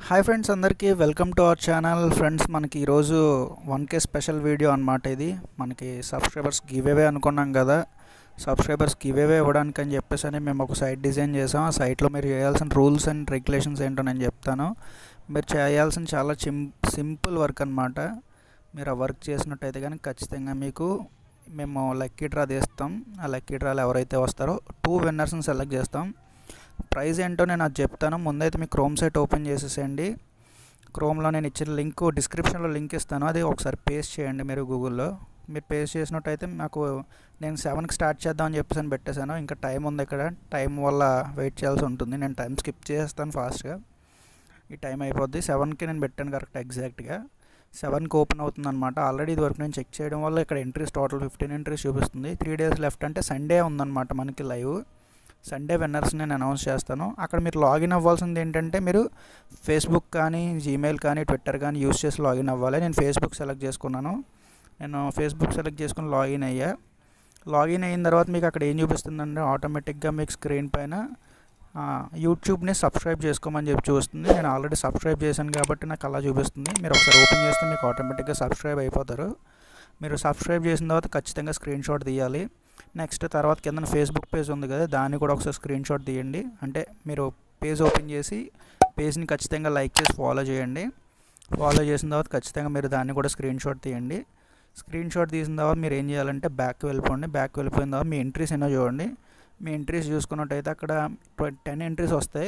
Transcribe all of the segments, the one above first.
hi friends అందరికీ welcome to our channel friends మనకి ఈరోజు వన్ కే స్పెషల్ వీడియో అనమాట ఇది మనకి సబ్స్క్రైబర్స్ గివేవే అనుకున్నాం కదా సబ్స్క్రైబర్స్ గివేవే ఇవ్వడానికి అని చెప్పేసి అని మేము ఒక సైట్ డిజైన్ చేసాం ఆ సైట్లో మీరు చేయాల్సిన రూల్స్ అండ్ రెగ్యులేషన్స్ ఏంటో నేను చెప్తాను మీరు చేయాల్సిన చాలా చిం సింపుల్ వర్క్ అనమాట మీరు ఆ వర్క్ చేసినట్టయితే కానీ ఖచ్చితంగా మీకు మేము లక్కీ డ్రా తీస్తాం ఆ లక్కీ డ్రాలు ఎవరైతే వస్తారో టూ విన్నర్స్ని సెలెక్ట్ చేస్తాం ప్రైస్ ఏంటో నేను అది చెప్తాను ముందైతే మీ క్రోమ్ సైట్ ఓపెన్ చేసేసేయండి క్రోమ్లో నేను ఇచ్చిన లింక్ డిస్క్రిప్షన్లో లింక్ ఇస్తాను అది ఒకసారి పేస్ట్ చేయండి మీరు గూగుల్లో మీరు పేస్ట్ చేసినట్టయితే నాకు నేను సెవెన్కి స్టార్ట్ చేద్దామని చెప్పేసి అని పెట్టేశాను ఇంకా టైం ఉంది ఇక్కడ టైం వల్ల వెయిట్ చేయాల్సి ఉంటుంది నేను టైం స్కిప్ చేస్తాను ఫాస్ట్గా ఈ టైం అయిపోద్ది సెవెన్కి నేను పెట్టాను కరెక్ట్ ఎగ్జాక్ట్గా సెవెన్కి ఓపెన్ అవుతుంది అనమాట ఆల్రెడీ ఇది వరకు నేను చెక్ చేయడం వల్ల ఇక్కడ ఎంట్రీస్ టోటల్ ఫిఫ్టీన్ ఎంట్రీస్ చూపిస్తుంది త్రీ డేస్ లెఫ్ట్ అంటే సండే ఉందన్నమాట మనకి లైవ్ సండే విన్నర్స్ నేను అనౌన్స్ చేస్తాను అక్కడ మీరు లాగిన్ అవ్వాల్సింది ఏంటంటే మీరు ఫేస్బుక్ కానీ జీమెయిల్ కానీ ట్విట్టర్ కానీ యూస్ చేసి లాగిన్ అవ్వాలి నేను ఫేస్బుక్ సెలెక్ట్ చేసుకున్నాను నేను ఫేస్బుక్ సెలెక్ట్ చేసుకుని లాగిన్ అయ్యా లాగిన్ అయిన తర్వాత మీకు అక్కడ ఏం చూపిస్తుందంటే ఆటోమేటిక్గా మీకు స్క్రీన్ పైన యూట్యూబ్ని సబ్స్క్రైబ్ చేసుకోమని చెప్పి చూస్తుంది నేను ఆల్రెడీ సబ్స్క్రైబ్ చేశాను కాబట్టి నాకు అలా చూపిస్తుంది మీరు ఒకసారి ఓపెన్ చేస్తే మీకు ఆటోమేటిక్గా సబ్స్క్రైబ్ అయిపోతారు మీరు సబ్స్క్రైబ్ చేసిన తర్వాత ఖచ్చితంగా స్క్రీన్ షాట్ తీయాలి నెక్స్ట్ తర్వాత కింద ఫేస్బుక్ పేజ్ ఉంది కదా దాన్ని కూడా ఒకసారి స్క్రీన్ షాట్ తీయండి అంటే మీరు పేజ్ ఓపెన్ చేసి పేజ్ని ఖచ్చితంగా లైక్ చేసి ఫాలో చేయండి ఫాలో చేసిన తర్వాత ఖచ్చితంగా మీరు దాన్ని కూడా స్క్రీన్ షాట్ తీయండి స్క్రీన్ షాట్ తీసిన తర్వాత మీరు ఏం చేయాలంటే బ్యాక్ వెళ్ళిపోండి బ్యాక్ వెళ్ళిపోయిన తర్వాత మీ ఎంట్రీస్ ఎన్నో చూడండి మీ ఎంట్రీస్ చూసుకున్నట్టయితే అక్కడ టెన్ ఎంట్రీస్ వస్తాయి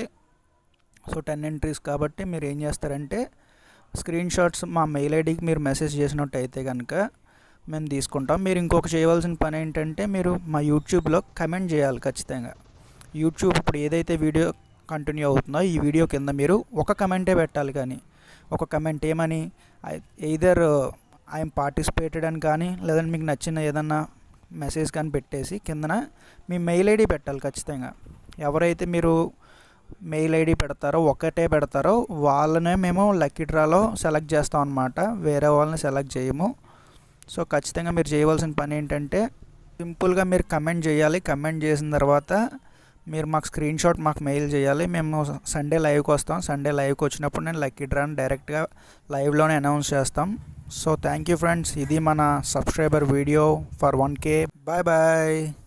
సో టెన్ ఎంట్రీస్ కాబట్టి మీరు ఏం చేస్తారంటే స్క్రీన్ షాట్స్ మా మెయిల్ ఐడికి మీరు మెసేజ్ చేసినట్టయితే కనుక మేము తీసుకుంటాం మీరు ఇంకొక చేయవలసిన పని ఏంటంటే మీరు మా యూట్యూబ్లో కమెంట్ చేయాలి ఖచ్చితంగా యూట్యూబ్ ఇప్పుడు ఏదైతే వీడియో కంటిన్యూ అవుతుందో ఈ వీడియో కింద మీరు ఒక కమెంటే పెట్టాలి కానీ ఒక కమెంట్ ఏమని ఎయిదర్ ఐఎమ్ పార్టిసిపేటెడ్ అని కానీ లేదంటే మీకు నచ్చిన ఏదన్నా మెసేజ్ కానీ పెట్టేసి కిందన మీ మెయిల్ ఐడి పెట్టాలి ఖచ్చితంగా ఎవరైతే మీరు మెయిల్ ఐడి పెడతారో ఒకటే పెడతారో వాళ్ళనే మేము లక్కీ డ్రాలో సెలెక్ట్ చేస్తాం అనమాట వేరే వాళ్ళని సెలెక్ట్ చేయము సో ఖచ్చితంగా మీరు చేయవలసిన పని ఏంటంటే సింపుల్గా మీరు కమెంట్ చేయాలి కమెంట్ చేసిన తర్వాత మీరు మాకు స్క్రీన్ షాట్ మాకు మెయిల్ చేయాలి మేము సండే లైవ్కి వస్తాం సండే లైవ్కి వచ్చినప్పుడు నేను లక్కీ డ్రాని డైరెక్ట్గా లైవ్లోనే అనౌన్స్ చేస్తాం సో థ్యాంక్ యూ ఫ్రెండ్స్ ఇది మన subscriber video for one K bye bye